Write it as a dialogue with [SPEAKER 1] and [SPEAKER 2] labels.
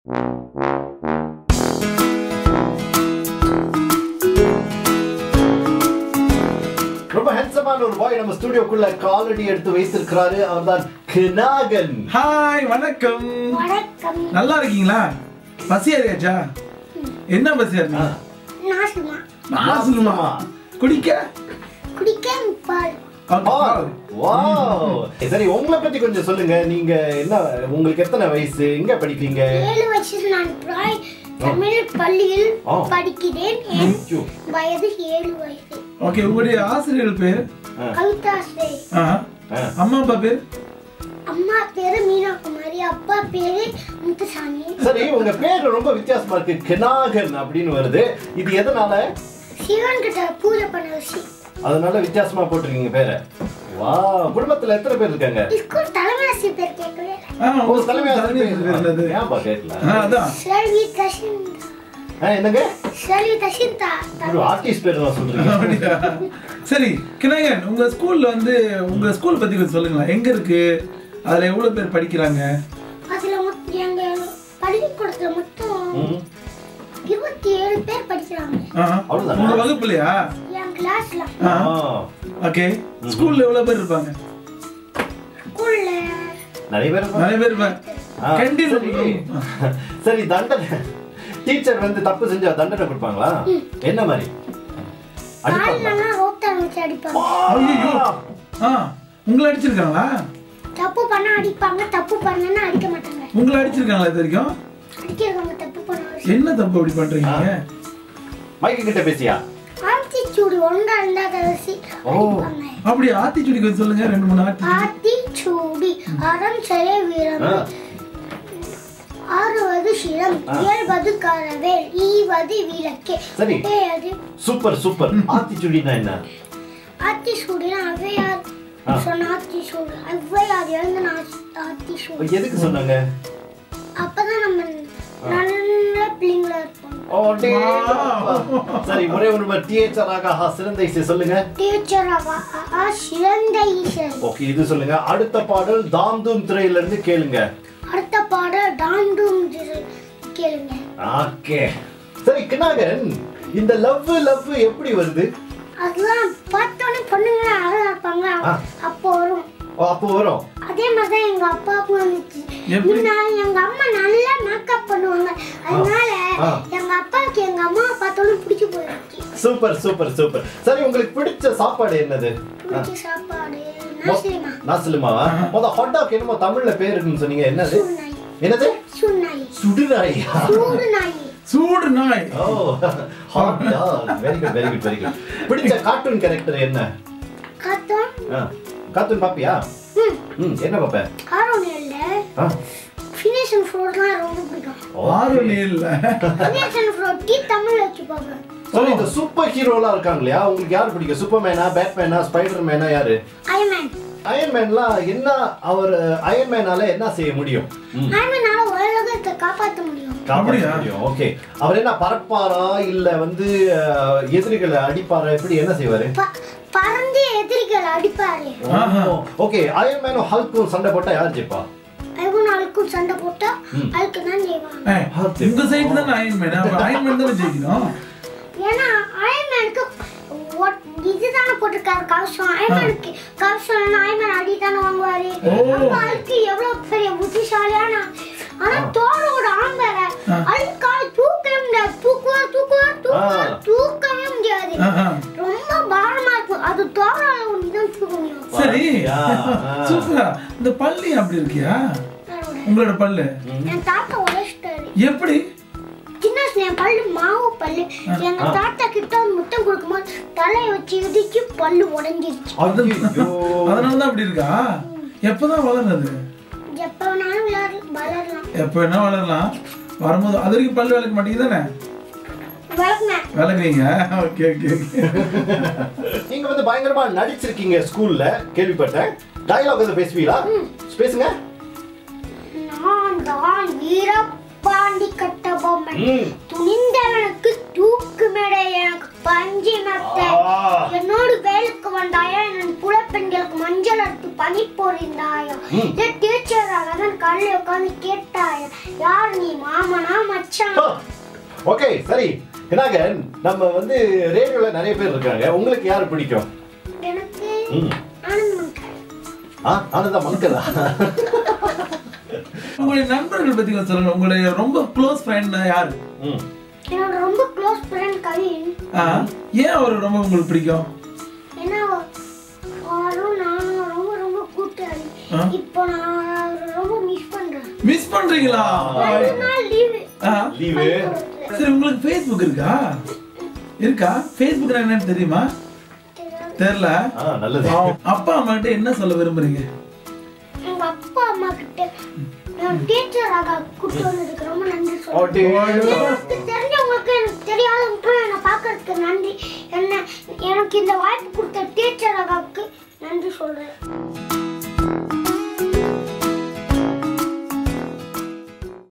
[SPEAKER 1] ரொம்ப ஹேண்ட்ஸமான ஒரு பாய் நம்ம ஸ்டுடியோக்குள்ள காலடி எடுத்து வைத்திருக்கிறாரு அவர்தான் கினாகன்
[SPEAKER 2] ஹாய் வணக்கம்
[SPEAKER 3] வணக்கம்
[SPEAKER 2] நல்லா இருக்கீங்களா பசியா இருக்காச்சா என்ன பசியா இருக்கீங்க
[SPEAKER 3] நாசுமா
[SPEAKER 2] நான் சொல்லுமா குடிக்க
[SPEAKER 3] குடிக்க பால்
[SPEAKER 2] Okay,
[SPEAKER 1] பால். வாவ். சரி உங்களை பத்தி கொஞ்சம் சொல்லுங்க நீங்க என்ன உங்களுக்கு எத்தனை வயசு எங்க படிக்கிறீங்க
[SPEAKER 3] ஏழு வயசில் நான் பிராய் தமிழ் பள்ளியில்
[SPEAKER 1] ஆ.
[SPEAKER 3] படிக்கிறேன் என்
[SPEAKER 1] ஐயோ.
[SPEAKER 3] வயது ஏழு வயது
[SPEAKER 2] ஓகே உங்களுடைய ஆசிரியர்கள் பேர்
[SPEAKER 1] ஆ.
[SPEAKER 3] கவிதாஸ்ரே
[SPEAKER 2] ஆஹா.
[SPEAKER 1] ஆ.
[SPEAKER 2] அம்மா அப்பா பேர்
[SPEAKER 3] அம்மா பேரு மீனா குமாரி அப்பா பேரு முத்துசாமி
[SPEAKER 1] சரி உங்க பேர் ரொம்ப வித்தியாசமா இருக்கு கினாகன் அப்படின்னு வருது இது எதனால
[SPEAKER 3] சிவன் கிட்ட பூஜை பண்ண வச்சு
[SPEAKER 1] அதனால வித்தியாசமா போட்டிருக்கீங்க பேரை வா குடும்பத்துல எத்தனை பேர் இருக்காங்க
[SPEAKER 3] ஸ்கூல் தலைமை ஆசிரியர் பேர் கேட்கவே
[SPEAKER 2] ஆ, உங்க
[SPEAKER 1] உங்க தலைமை
[SPEAKER 2] தலைமை ஆசிரியர் பேர் என்னது?
[SPEAKER 1] ஏன்பா கேட்கல
[SPEAKER 2] ஆ, அதான்
[SPEAKER 3] செல்வி தசிந்தா
[SPEAKER 1] ஆ, என்னங்க
[SPEAKER 3] செல்வி தசிந்தா
[SPEAKER 1] ஒரு ஆர்டிஸ்ட் பேர் நான் சொல்றீங்க
[SPEAKER 2] அப்படியா? சரி கிணங்கன் உங்க ஸ்கூல்ல வந்து உங்க ஸ்கூல் பத்தி கொஞ்சம் சொல்லுங்களேன் எங்க இருக்கு அதுல எவ்வளவு பேர் படிக்கிறாங்க
[SPEAKER 3] அதுல மொத்தம் எங்க பள்ளிக்கூடத்துல மொத்தம்
[SPEAKER 1] ம்.
[SPEAKER 3] இருபத்தி ஏழு பேர் படிக்கிறாங்க
[SPEAKER 2] ஆஹா.
[SPEAKER 1] அவ்வளவுதானா?
[SPEAKER 2] உங்க வகுப்புலையா
[SPEAKER 3] என் கிளாஸ்ல
[SPEAKER 2] ஆ.
[SPEAKER 1] ஆ.
[SPEAKER 2] ஓகே ஸ்கூல்ல எவ்வளவு பேர் இருப்பாங்க
[SPEAKER 3] ஸ்கூல்ல
[SPEAKER 1] நிறைய பேர் இருப்பாங்க.
[SPEAKER 2] நிறைய பேர் இருப்பாங்க
[SPEAKER 1] ஆ,
[SPEAKER 2] கேண்டீன்
[SPEAKER 1] சரி. சரி தண்டனை டீச்சர் வந்து தப்பு செஞ்சா தண்டனை கொடுப்பாங்களா என்ன மாதிரி அடிப்பாங்களா
[SPEAKER 3] கால்லாம் ரோப்தான் வச்சு அடிப்பாங்க
[SPEAKER 2] ஐயோ ஆ உங்களை அடிச்சிருக்காங்களா
[SPEAKER 3] தப்பு பண்ணா அடிப்பாங்க தப்பு பண்ணனா அடிக்க மாட்டாங்க
[SPEAKER 2] உங்களை அடிச்சிருக்காங்களா இது வரைக்கும்
[SPEAKER 3] அடிக்கிறவங்க தப்பு பண்ண
[SPEAKER 2] என்ன தப்பு அப்படி பண்றீங்க
[SPEAKER 1] மைக்கு கிட்ட பேசியா
[SPEAKER 3] ஆத்திச்சூடி ஒன்றா இருந்தாத வச்சு
[SPEAKER 1] ஓ.
[SPEAKER 3] அடிப்பாங்க
[SPEAKER 2] அப்படி ஆத்திச்சுடி கொஞ்சம் சொல்லுங்க ரெண்டு மூணு ஆத்தி
[SPEAKER 3] ஆத்திச்சூடி அறம் செய்ய வீரம்
[SPEAKER 1] ஆ.
[SPEAKER 3] ஆறுவது சிரம்
[SPEAKER 1] ஆ.
[SPEAKER 3] ஏழ்வது கரவேல் ஈவது விளக்கே
[SPEAKER 1] சரி.
[SPEAKER 3] அது
[SPEAKER 1] சூப்பர் சூப்பர் ஆத்திச்சுடினா என்ன
[SPEAKER 3] ஆத்திச்சூடினா அவ்வையார்
[SPEAKER 1] ஆ.
[SPEAKER 3] சொன்ன ஆத்திச்சூடு அவ்வையார் எழுந்த ஆத்திச்சூடு
[SPEAKER 1] எதுக்கு சொன்னாங்க
[SPEAKER 3] அப்பதான் நம்ம நல்ல பிள்ளைங்களா இருப்போம்
[SPEAKER 1] ஓ, டேய். சரி ஒரே ஒரு டீச்சராக ஆஹா சிறந்த இசை சொல்லுங்க
[SPEAKER 3] டீச்சராக ஆ சிறந்த ஈசன்
[SPEAKER 1] ஓகே இது சொல்லுங்க அடுத்த பாடல் தாம் தூம் திரையில இருந்து கேளுங்க
[SPEAKER 3] அடுத்த பாடல் டாண்டும் கேளுங்க
[SPEAKER 1] ஓகே சரி கிணாகன் இந்த லவ் லவ் எப்படி வருது
[SPEAKER 3] அதெல்லாம் பார்த்தோன்னே பொண்ணுங்க அழகா இருப்பாங்க
[SPEAKER 1] ஆ.
[SPEAKER 3] அப்போ வரும்
[SPEAKER 1] ஓ, அப்போ வரும்
[SPEAKER 3] அதே மாதிரி தான் எங்க அப்பாவுக்கும் வந்துச்சு
[SPEAKER 2] எப்படி?
[SPEAKER 3] நான் எங்க அம்மா நல்லா மேக்கப் பண்ணுவாங்க அதனால
[SPEAKER 1] ஆ.
[SPEAKER 3] எங்க அப்பாவுக்கு எங்க அம்மாவை பார்த்தோன்னே பிடிச்சி போயிடுச்சு
[SPEAKER 1] சூப்பர் சூப்பர் சூப்பர் சரி உங்களுக்கு பிடிச்ச சாப்பாடு என்னது
[SPEAKER 3] பிடிச்ச சாப்பாடு நசிமா
[SPEAKER 1] நான் சொல்லுமாவா முத ஹாட் டாக் என்னமோ தமிழ்ல பேர் இருக்குன்னு சொன்னீங்க என்னது
[SPEAKER 3] சுடுநாய்
[SPEAKER 1] என்னது
[SPEAKER 3] சுடுநாய்
[SPEAKER 1] சுடுநாயா
[SPEAKER 3] சூடு நாய்
[SPEAKER 2] சூடு நாய்
[SPEAKER 1] oh hot dog very good very good very good பிடிச்ச கார்ட்டூன் கேரக்டர் என்ன
[SPEAKER 3] காத்தோம்
[SPEAKER 1] கார்ட்டூன் பாப்பியா
[SPEAKER 3] ம்
[SPEAKER 1] ம் என்ன பாப்ப
[SPEAKER 3] காரோனியல்ல
[SPEAKER 1] ஆ.
[SPEAKER 3] ஃபினிஷ் அண்ட் ஃப்ரோட்லாம் ரொம்ப பிடிக்கும்
[SPEAKER 2] ஆறு நீல்ல
[SPEAKER 3] ஃபினிஷ் அண்ட் ஃப்ரோட் டீ தமிழ் வச்சு பார்ப்பேன்
[SPEAKER 1] சரி இந்த சூப்பர் ஹீரோலாம் இருக்காங்க இல்லையா உங்களுக்கு யார் பிடிக்கும் சூப்பர்மேனா பேட்மேனா ஸ்பைடர் மேனா யாரு
[SPEAKER 3] ஐமேன்
[SPEAKER 1] அயன் மேன்லாம் என்ன அவர் அயன் மேனால என்ன செய்ய முடியும் ம்,
[SPEAKER 3] ஐமேனால உலகத்தை காப்பாற்ற முடியும்
[SPEAKER 1] காப்பாத்த
[SPEAKER 2] அப்படியா?
[SPEAKER 1] முடியும் ஓகே அவர் என்ன பறப்பாரா இல்ல வந்து அஹ், எதிரிகளை அடிப்பாரா எப்படி என்ன செய்வாரு
[SPEAKER 3] ப- பறந்து எதிரிகள் அடிப்பாரு
[SPEAKER 2] ஆஹா.
[SPEAKER 1] ஓகே அயன் மேனும் ஹல்க்கும் சண்டை போட்டா யார் ஜெயிப்பா
[SPEAKER 3] ஐவன் அழுக்கும் சண்டை போட்டா
[SPEAKER 1] ம்.
[SPEAKER 3] அழுக்கு தான் செய்வாங்க
[SPEAKER 2] ஏய், உங்க சைடு தானே அயன்மேன் அப்ப அயன்மேன் தானே ஜெயிக்கணும்
[SPEAKER 3] ஏன்னா அயன்மேனுக்கு what- இதுதானே போட்டிருக்காரு கவசம் அயன்மேனுக்கு கவசம் அயன்மேன் அடி தானே வாங்குவாரு
[SPEAKER 2] ஓ.
[SPEAKER 3] அப்ப அழுக்கு எவ்வளவு பெரிய புத்திசாலியான ஆனா தோளோட ஆம்பர
[SPEAKER 2] ஆ.
[SPEAKER 3] அழுக்கால் தூக்கவே முடியாது தூக்குவா தூக்குவா தூக்குவா
[SPEAKER 1] ஆ.
[SPEAKER 3] தூக்கவே முடியாது
[SPEAKER 2] ஆஹா.
[SPEAKER 3] ரொம்ப பாரமா இருக்கும் அது தோளால ஒண்ணுதான் தூக்க முடியும்
[SPEAKER 2] சரி
[SPEAKER 1] அப்படியா? ஆ.
[SPEAKER 2] சூப்பரா இந்த பள்ளி அப்படி இருக்கியா
[SPEAKER 3] அதோட.
[SPEAKER 2] உங்களோட பல்லு
[SPEAKER 3] என் தாத்தா உழைச்சிட்டாரு
[SPEAKER 2] எப்படி
[SPEAKER 3] சின்ன வயசுல என் பல்லு மாவு பல்லு எங்க
[SPEAKER 1] ஆ.
[SPEAKER 3] தாத்தா கிட்ட வந்து முத்தம் கொடுக்கும்போது தலையை வச்சு இடிச்சு பல்லு உடைஞ்சிருச்சு
[SPEAKER 1] ஐயோ.
[SPEAKER 2] அதனால தான் அப்படி இருக்கா எப்பதான் வளர்ந்தது
[SPEAKER 3] எப்ப வேணாலும் விளையாடலாம் வளரலாம்
[SPEAKER 2] எப்ப வேணா வளரலாம் வரும்போது அது வரைக்கும் பல்லு விளக்க மாட்டீங்க தானே
[SPEAKER 3] வளர்ந்தேன்
[SPEAKER 2] விளக்குவீங்க ஓகே ஓகே ஓகே
[SPEAKER 1] நீங்க வந்து பயங்கரமா நடிச்சிருக்கீங்க ஸ்கூல்ல கேள்விப்பட்டேன் டயலாக் எதுவும் பேசுவீங்களா பேசுங்க
[SPEAKER 3] நான் தான் வீரபாண்டி கட்ட பொம்மன்
[SPEAKER 1] ம்.
[SPEAKER 3] துணிந்தவனுக்கு தூக்கு மேடை எனக்கு பஞ்சு மெத்தை
[SPEAKER 1] ஆ.
[SPEAKER 3] என்னோடு வேலுக்கு வந்தாயா என் புலப்பெண்களுக்கு மஞ்சள் அடித்து பனி பொறிந்தாயா
[SPEAKER 1] ம்.
[SPEAKER 3] இல்லை டீச்சராக தான் காலையில உட்காந்து கேட்டா யார் நீ மாமனா மச்சான்
[SPEAKER 1] ஓகே சரி விநாயகன் நம்ம வந்து ரேடியோல நிறைய பேர் இருக்காங்க உங்களுக்கு யார் பிடிக்கும்
[SPEAKER 3] எனக்கு
[SPEAKER 1] ம்.
[SPEAKER 3] ஆனந்த் மங்கல்.
[SPEAKER 1] ஆ ஆனந்தா மங்கலா
[SPEAKER 2] உங்களுடைய நண்பர்கள் பத்தி கொஞ்சம் சொல்லுங்க உங்களுடைய ரொம்ப க்ளோஸ் ஃப்ரெண்ட் யாரு
[SPEAKER 1] ம்
[SPEAKER 3] என்னோட ரொம்ப க்ளோஸ் ஃப்ரெண்ட் கவின்
[SPEAKER 2] ஆ, ஏன் அவர் ரொம்ப உங்களுக்கு பிடிக்கும்
[SPEAKER 3] ஏன்னா அவரும் நானும் ரொம்ப ரொம்ப கூட்டாளி
[SPEAKER 2] ஆ.
[SPEAKER 3] இப்போ நான் அவரை ரொம்ப மிஸ் பண்றேன்
[SPEAKER 2] மிஸ் பண்றீங்களா
[SPEAKER 3] ரெண்டு நாள் லீவு
[SPEAKER 2] ஆ,
[SPEAKER 1] லீவு
[SPEAKER 2] சரி உங்களுக்கு ஃபேஸ்புக் இருக்கா இருக்கா ஃபேஸ்புக் என்னன்னு தெரியுமா தெரியல
[SPEAKER 1] ஆ நல்லது
[SPEAKER 2] அப்பா அம்மா கிட்ட என்ன சொல்ல விரும்புறீங்க
[SPEAKER 3] எங்க அப்பா அம்மா கிட்ட நான் டீச்சராக கூட்டு வந்ததுக்கு ரொம்ப நன்றி சொல்றேன்
[SPEAKER 1] ஓடி.
[SPEAKER 3] எனக்கு தெரிஞ்சவங்களுக்கு எனக்கு தெரியாதவங்களுக்கும் என்னை பார்க்கறதுக்கு நன்றி என்ன எனக்கு இந்த வாய்ப்பு கொடுத்த டீச்சராகாவுக்கு நன்றி சொல்றேன்